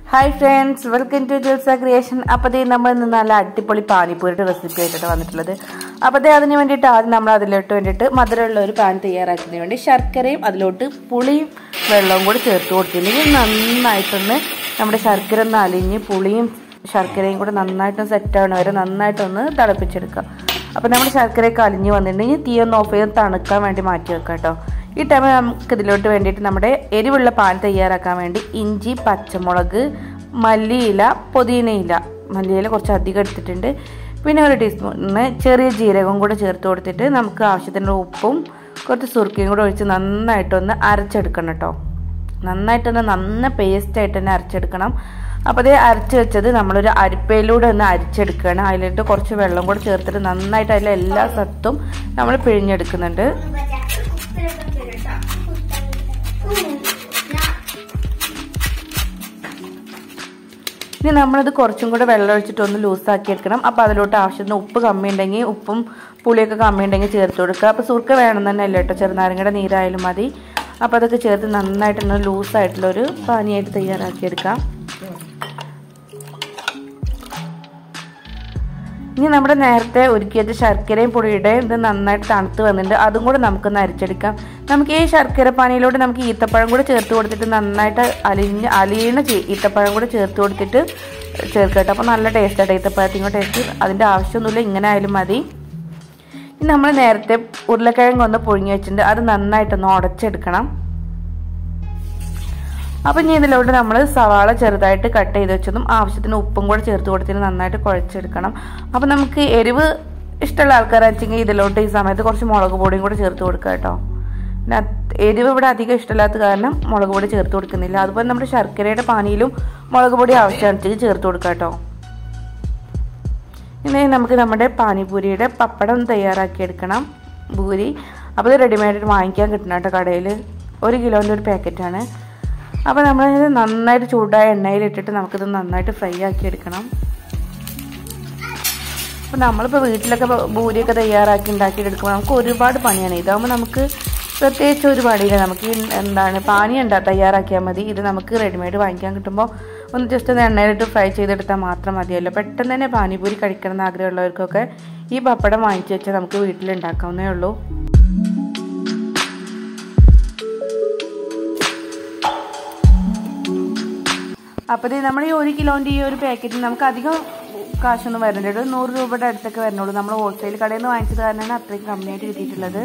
hi friends welcome to Jolsa creation അപ്പോൾ ദേ നമ്മൾ ഇന്ന് നല്ല അടിപൊളി പാനിപ്പൂരിയുടെ റെസിപ്പി ആയിട്ടാണ് വന്നിട്ടുള്ളത് അപ്പോൾ ദേ അതിന് വേണ്ടിയിട്ട് ആദ്യം നമ്മൾ അതിലോട്ട് വേണ്ടിയിട്ട് മധുരമുള്ള ഒരു പാൻ തയ്യാറാക്കുന്നതിന് വേണ്ടി ശർക്കരയും അതിലോട്ട് പുളിയും വെള്ളവും കൂടി ചേർത്ത് കൊടുത്തിട്ടുണ്ടെങ്കിൽ നന്നായിട്ടൊന്ന് നമ്മുടെ ശർക്കര ഒന്ന് അലിഞ്ഞ് പുളിയും ശർക്കരയും കൂടെ നന്നായിട്ടൊന്ന് സെറ്റാവണ വരെ നന്നായിട്ടൊന്ന് തിളപ്പിച്ചെടുക്കുക അപ്പോൾ നമ്മുടെ ശർക്കരയൊക്കെ അലിഞ്ഞ് വന്നിട്ടുണ്ടെങ്കിൽ തീ ഒന്ന് ഓഫ് ചെയ്ത് തണുക്കാൻ വേണ്ടി മാറ്റി വെക്കാം കേട്ടോ ഈ ടൈമിൽ നമുക്ക് ഇതിലോട്ട് വേണ്ടിയിട്ട് നമ്മുടെ എരിവുള്ള പാൻ തയ്യാറാക്കാൻ വേണ്ടി ഇഞ്ചി പച്ചമുളക് മല്ലിയില പുതിനയില മല്ലിയില കുറച്ച് അധികം എടുത്തിട്ടുണ്ട് പിന്നെ ഒരു ടീസ്പൂണിന് ചെറിയ ജീരകം കൂടെ ചേർത്ത് കൊടുത്തിട്ട് നമുക്ക് ആവശ്യത്തിനുള്ള ഉപ്പും കുറച്ച് സുറുക്കിയും കൂടെ ഒഴിച്ച് നന്നായിട്ടൊന്ന് അരച്ചെടുക്കണം കേട്ടോ നന്നായിട്ടൊന്ന് നന്ന പേസ്റ്റായിട്ട് തന്നെ അരച്ചെടുക്കണം അപ്പോൾ അത് അരച്ച് വെച്ചത് നമ്മളൊരു അരിപ്പയിലൂടെ ഒന്ന് അരിച്ചെടുക്കുകയാണ് അതിലിട്ട് കുറച്ച് വെള്ളം കൂടെ ചേർത്തിട്ട് നന്നായിട്ട് അതിലെ എല്ലാ സത്തും നമ്മൾ പിഴിഞ്ഞെടുക്കുന്നുണ്ട് ഇനി നമ്മളത് കുറച്ചും കൂടെ വെള്ളം ഒഴിച്ചിട്ട് ഒന്ന് ലൂസാക്കി എടുക്കണം അപ്പോൾ അതിലോട്ട് ആവശ്യത്തിന് ഉപ്പ് കമ്മി ഉണ്ടെങ്കിൽ ഉപ്പും പുളിയൊക്കെ കമ്മി ഉണ്ടെങ്കിൽ ചേർത്ത് കൊടുക്കുക അപ്പോൾ സുർക്ക വേണം തന്നെ അല്ല കേട്ടോ ചെറുനാരങ്ങയുടെ നീരായാലും മതി അപ്പോൾ അതൊക്കെ ചേർത്ത് നന്നായിട്ടൊന്ന് ലൂസായിട്ടുള്ളൊരു പാനിയായിട്ട് തയ്യാറാക്കിയെടുക്കാം ഇനി നമ്മുടെ നേരത്തെ ഒരുക്കിയത് ശർക്കരയും പൊടിയുടെയും ഇത് നന്നായിട്ട് തണുത്ത് വന്നിട്ടുണ്ട് അതും കൂടെ നമുക്കൊന്ന് അരിച്ചെടുക്കാം നമുക്ക് ഈ ശർക്കര പാനിയിലൂടെ നമുക്ക് ഈത്തപ്പഴം കൂടെ ചേർത്ത് കൊടുത്തിട്ട് നന്നായിട്ട് അലിഞ്ഞ് അലിയണ ഈത്തപ്പഴം കൂടെ ചേർത്ത് കൊടുത്തിട്ട് ചേർക്കട്ടെ അപ്പോൾ നല്ല ടേസ്റ്റായിട്ട് ഈത്തപ്പഴത്തിൻ്റെ ടേസ്റ്റ് അതിൻ്റെ ആവശ്യമൊന്നുമില്ല ഇങ്ങനെ ആയാലും മതി ഇനി നമ്മൾ നേരത്തെ ഉരുളക്കിഴങ്ങ് ഒന്ന് പൊഴിഞ്ഞ് വെച്ചിട്ടുണ്ട് അത് നന്നായിട്ടൊന്ന് ഉടച്ചെടുക്കണം അപ്പം ഇനി ഇതിലോട്ട് നമ്മൾ സവാള ചെറുതായിട്ട് കട്ട് ചെയ്ത് വെച്ചതും ആവശ്യത്തിന് ഉപ്പും കൂടെ ചേർത്ത് കൊടുത്തിട്ട് നന്നായിട്ട് കുഴച്ചെടുക്കണം അപ്പം നമുക്ക് എരിവ് ഇഷ്ടമുള്ള ആൾക്കാരാച്ചെങ്കിൽ ഇതിലോട്ട് ഈ സമയത്ത് കുറച്ച് മുളക് പൊടിയും കൂടെ ചേർത്ത് കൊടുക്കുക കേട്ടോ പിന്നെ എരിവ് ഇവിടെ അധികം ഇഷ്ടമില്ലാത്ത കാരണം മുളക് പൊടി ചേർത്ത് കൊടുക്കുന്നില്ല അതുപോലെ നമ്മുടെ ശർക്കരയുടെ പാനിയിലും മുളക് പൊടി ആവശ്യമാണെന്നുവെച്ചാൽ ചേർത്ത് കൊടുക്കുക കേട്ടോ ഇനി നമുക്ക് നമ്മുടെ പാനിപൂരിയുടെ പപ്പടം തയ്യാറാക്കി എടുക്കണം പൂരി അപ്പോൾ ഇത് റെഡിമെയ്ഡ് വാങ്ങിക്കാൻ കിട്ടണം കേട്ടോ കടയിൽ ഒരു കിലോൻ്റെ ഒരു പാക്കറ്റാണ് അപ്പോൾ നമ്മളിത് നന്നായിട്ട് ചൂടായ എണ്ണയിലിട്ടിട്ട് നമുക്കിത് നന്നായിട്ട് ഫ്രൈ ആക്കി എടുക്കണം അപ്പോൾ നമ്മളിപ്പോൾ വീട്ടിലൊക്കെ പൂരിയൊക്കെ തയ്യാറാക്കി ഉണ്ടാക്കിയെടുക്കുമ്പോൾ നമുക്ക് ഒരുപാട് പണിയാണ് ഇതാകുമ്പോൾ നമുക്ക് പ്രത്യേകിച്ച് ഒരു പണിയില്ല നമുക്ക് എന്താണ് പാനി ഉണ്ടാ തയ്യാറാക്കിയാൽ മതി ഇത് നമുക്ക് റെഡിമെയ്ഡ് വാങ്ങിക്കാൻ കിട്ടുമ്പോൾ ഒന്ന് ജസ്റ്റ് ഒന്ന് എണ്ണയിലിട്ട് ഫ്രൈ ചെയ്തെടുത്താൽ മാത്രം മതിയല്ലോ പെട്ടെന്ന് തന്നെ പാനിപൂരി കഴിക്കണം എന്ന് ആഗ്രഹമുള്ളവർക്കൊക്കെ ഈ പപ്പടം വാങ്ങിച്ചു വെച്ചാൽ നമുക്ക് വീട്ടിൽ ഉണ്ടാക്കാവുന്നേ ഉള്ളൂ അപ്പോൾ നമ്മൾ ഈ ഒരു കിലോൻ്റെ ഈ ഒരു പാക്കറ്റിൽ നമുക്ക് അധികം കാശൊന്നും വരണ്ട ഒരു നൂറ് രൂപയുടെ അടുത്തൊക്കെ വരണുള്ളൂ നമ്മൾ ഹോൾസെയിൽ കടയിൽ നിന്ന് വാങ്ങിച്ചത് കാരണമാണ് അത്രയും കമ്മിയായിട്ട് കിട്ടിയിട്ടുള്ളത്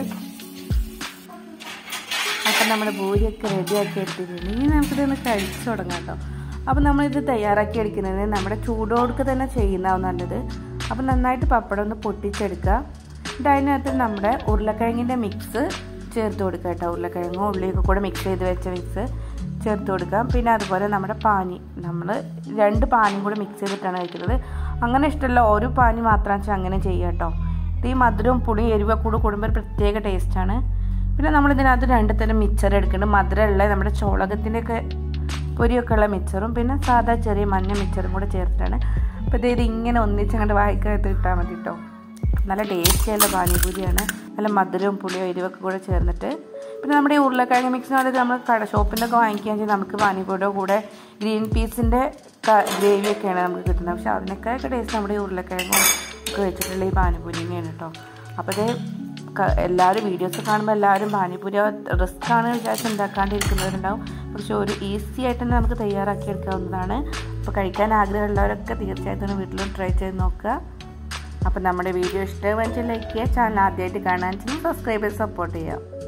അപ്പം നമ്മുടെ പൂരിയൊക്കെ റെഡിയാക്കി എടുത്തിട്ടുണ്ട് ഇനി നമുക്കിതൊന്ന് കഴിച്ചു തുടങ്ങാം കേട്ടോ അപ്പം നമ്മളിത് തയ്യാറാക്കി എടുക്കുന്നത് നമ്മുടെ ചൂടോടുക്ക് തന്നെ ചെയ്യുന്നതാവും നല്ലത് അപ്പം നന്നായിട്ട് പപ്പടം ഒന്ന് പൊട്ടിച്ചെടുക്കുക എന്നിട്ട് അതിനകത്ത് നമ്മുടെ ഉരുളക്കിഴങ്ങിൻ്റെ മിക്സ് ചേർത്ത് കൊടുക്കുക കേട്ടോ ഉരുളക്കിഴങ്ങും ഉള്ളിയൊക്കെ കൂടെ മിക്സ് ചെയ്ത് വെച്ച മിക്സ് ചേർത്ത് കൊടുക്കാം പിന്നെ അതുപോലെ നമ്മുടെ പാനി നമ്മൾ രണ്ട് പാനിയും കൂടെ മിക്സ് ചെയ്തിട്ടാണ് കഴിക്കുന്നത് അങ്ങനെ ഇഷ്ടമുള്ള ഒരു പാനി മാത്രം വെച്ചാൽ അങ്ങനെ ചെയ്യുക കേട്ടോ ഇത് ഈ മധുരവും പുളിയും എരിവൊക്കെ കൂടെ കൂടുമ്പോൾ ഒരു പ്രത്യേക ടേസ്റ്റാണ് പിന്നെ നമ്മൾ ഇതിനകത്ത് രണ്ട് തരം മിക്സർ എടുക്കുന്നുണ്ട് മധുരമുള്ള നമ്മുടെ ചോളകത്തിൻ്റെയൊക്കെ പൊരിയൊക്കെ ഉള്ള മിക്സറും പിന്നെ സാധാ ചെറിയ മഞ്ഞ മിക്സറും കൂടെ ചേർത്തിട്ടാണ് അപ്പോൾ ഇത് ഇങ്ങനെ ഒന്നിച്ച് അങ്ങോട്ട് വായിക്കകത്ത് ഇട്ടാൽ മതി കേട്ടോ നല്ല ടേസ്റ്റിയുള്ള പാനിപൂരിയാണ് നല്ല മധുരവും പുളിയോ എരിവൊക്കെ കൂടെ ചേർന്നിട്ട് പിന്നെ നമ്മുടെ ഈ ഉരുളക്കിഴങ്ങ് മിക്സ് എന്ന് പറയുന്നത് നമ്മൾ കട ഷോപ്പിൽ നിന്നൊക്കെ വാങ്ങിക്കുകയാണെന്ന് വെച്ചാൽ നമുക്ക് പാനിപൂരിയുടെ കൂടെ ഗ്രീൻ പീസിൻ്റെ ഗ്രേവിയൊക്കെയാണ് നമുക്ക് കിട്ടുന്നത് പക്ഷേ അതിനൊക്കെ ടേസ്റ്റ് നമ്മുടെ ഈ ഉരുളക്കിഴങ്ങും ഒക്കെ വെച്ചിട്ടുള്ള ഈ പാനിപൂരി തന്നെയാണ് കേട്ടോ അപ്പോൾ ഇത് എല്ലാവരും വീഡിയോസ് കാണുമ്പോൾ എല്ലാവരും പാനിപൂരി റിസ്ക് ആണ് വിചാരിച്ച് ഉണ്ടാക്കാണ്ടിരിക്കുന്നവരുണ്ടാവും പക്ഷെ ഒരു ഈസി ആയിട്ട് തന്നെ നമുക്ക് തയ്യാറാക്കി എടുക്കാവുന്നതാണ് അപ്പോൾ കഴിക്കാൻ ആഗ്രഹമുള്ളവരൊക്കെ തീർച്ചയായിട്ടും വീട്ടിലും ട്രൈ ചെയ്ത് നോക്കുക അപ്പോൾ നമ്മുടെ വീഡിയോ ഇഷ്ടമാണെന്ന് ലൈക്ക് ചെയ്യുക ചാനൽ ആദ്യമായിട്ട് കാണാൻ സബ്സ്ക്രൈബ് ചെയ്ത് സപ്പോർട്ട് ചെയ്യുക